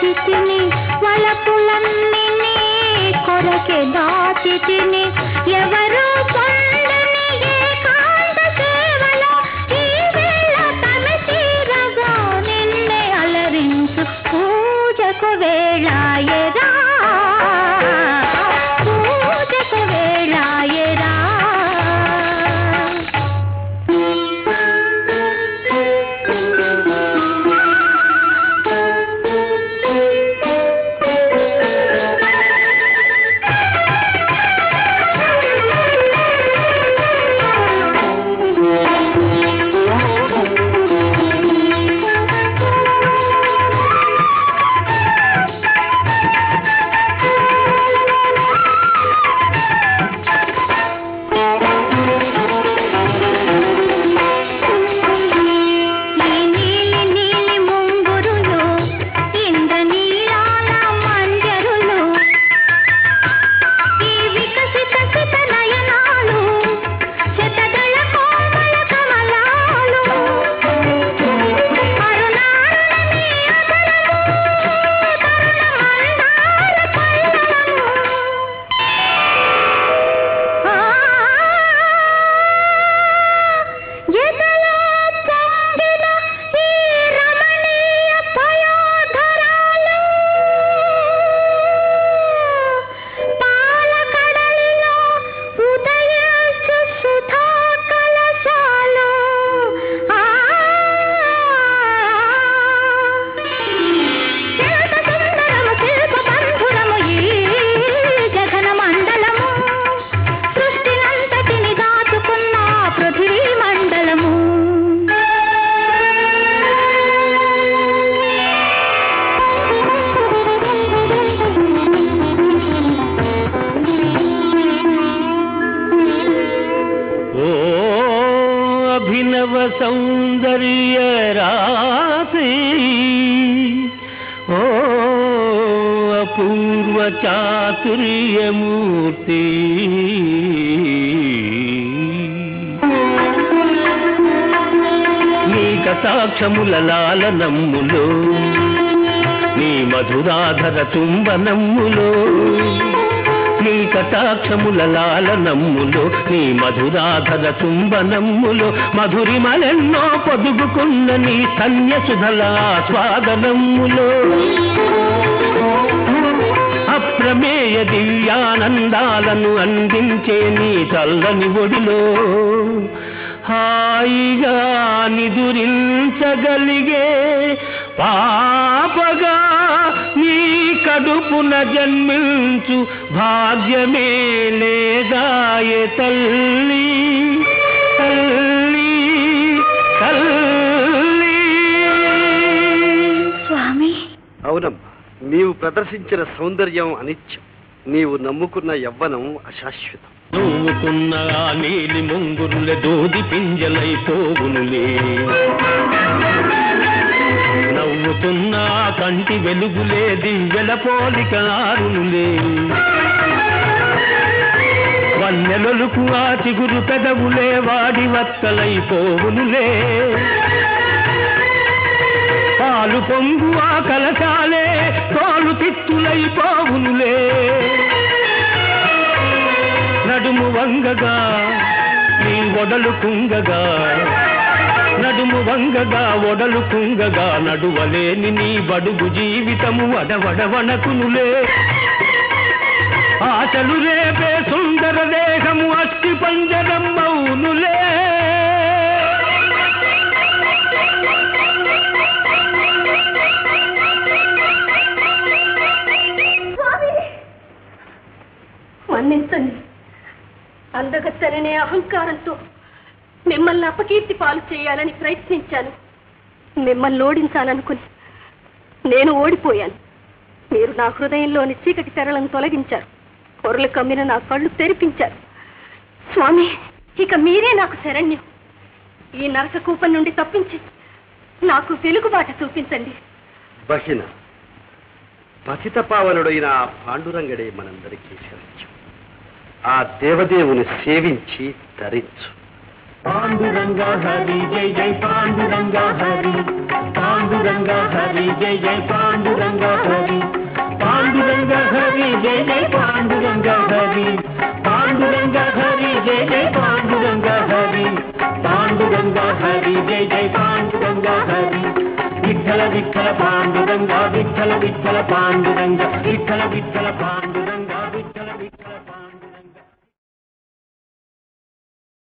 తిని వలపులన్నీ నీ కొరకే దాచి తిని ఎవరు పొందని ఏకాంత సేవలో ఈ వేళ తన తీరగా నిన్నే అలరించు పూజకు వేళాయరా పూజకు వేళాయరా ఈ నీలి నీలి ముంగురులు ఇంద్ర నీలాల మంజరులు ఈ వికసిత సిత నయనాలు శతదళ కోమల కమలాలు అరుణారుణని అదరము తరుణ మందార పల్లవము ఎదలో పొంగిన ఈ రమణీయ పయోధరాలు పాలకడలిలో ఉదయించు సుధా కలశాలు ఆ శిల్ప సుందరము శిల్ప బంధురము ఈ జగన మండలము సృష్టినంతటిని దాచుకున్న పృథివీ మండలము ఓ అభినవ సౌందర్య రాశి ఓ అపూర్వ చాతుర్యమూర్తి నీ కటాక్షముల లాలనమ్ములో నీ మధురాధర చుంబనమ్ములో నీ కటాక్షముల లాలనమ్ములో నీ మధురాధర చుంబనమ్ములో మధురిమలెన్నో పొదుగుకున్న నీ సన్యసుధల స్వాగనమ్ములో అప్రమేయ దివ్యానందాలను అందించే నీ చల్లని ఒడిలో హాయిగా నిదురించగలిగే పాపగా నీ కడుపున జన్మించు భాగ్యమే లేదాయే తల్లి తల్లి తల్లి స్వామి అవునమ్మా నీవు ప్రదర్శించిన సౌందర్యం అనిత్యం నీవు నమ్ముకున్న యవ్వనం అశాశ్వతం నవ్వుకున్న ఆ నీలి ముంగురుల దోది పింజలైపోవునులే నవ్వుతున్న ఆ కంటి వెలుగులే దివ్యల పోలిక ఆరునులే వన్నెలొలుకు ఆ చిగురు పెదవులే వాడి వత్తలైపోవునులే పాలు పొంగు ఆ కలశాలే తోలు తిత్తులైపోవునులే నడుము వంగగా నీ ఒడలు కుంగగా నడుము వంగగా ఒడలు కుంగగా నడువలేని నీ బడుగు జీవితము అడవడవనకునులే ఆశలు రేపే సుందర దేహము అస్థి పంజరం మౌనులే స్వామి మన్నించండి అందగత్తెననే అహంకారంతో మిమ్మల్ని అపకీర్తి పాలు చేయాలని ప్రయత్నించాను మిమ్మల్ని ఓడించాలనుకుని నేను ఓడిపోయాను మీరు నా హృదయంలోని చీకటి తెరలను తొలగించారు పొరలు కమ్మిన నా కళ్ళు తెరిపించారు స్వామి ఇక మీరే నాకు శరణ్యం ఈ నరక కూపం నుండి తప్పించి నాకు వెలుగుబాట చూపించండి బహిన పతిత పావనుడైన ఆ పాండురంగడే మనందరికీ శరణ్యం ఆ దేవదేవుని సేవించి ధరించు పాండురంగ హరి జై జై పాండురంగ హరి పాండు పాండురంగ హరి జయ జయ పాండురంగ హరి పాండురంగ హరి జయ జయ పాండురంగ హరి పాండురంగ హరి జయ జయ పాండురంగ హరి పాండురంగ హరి జయ జయ పాండురంగ హరి విఠల విఠల పాండురంగ విఠల విఠల పాండురంగ విఠల విఠల పాండురంగ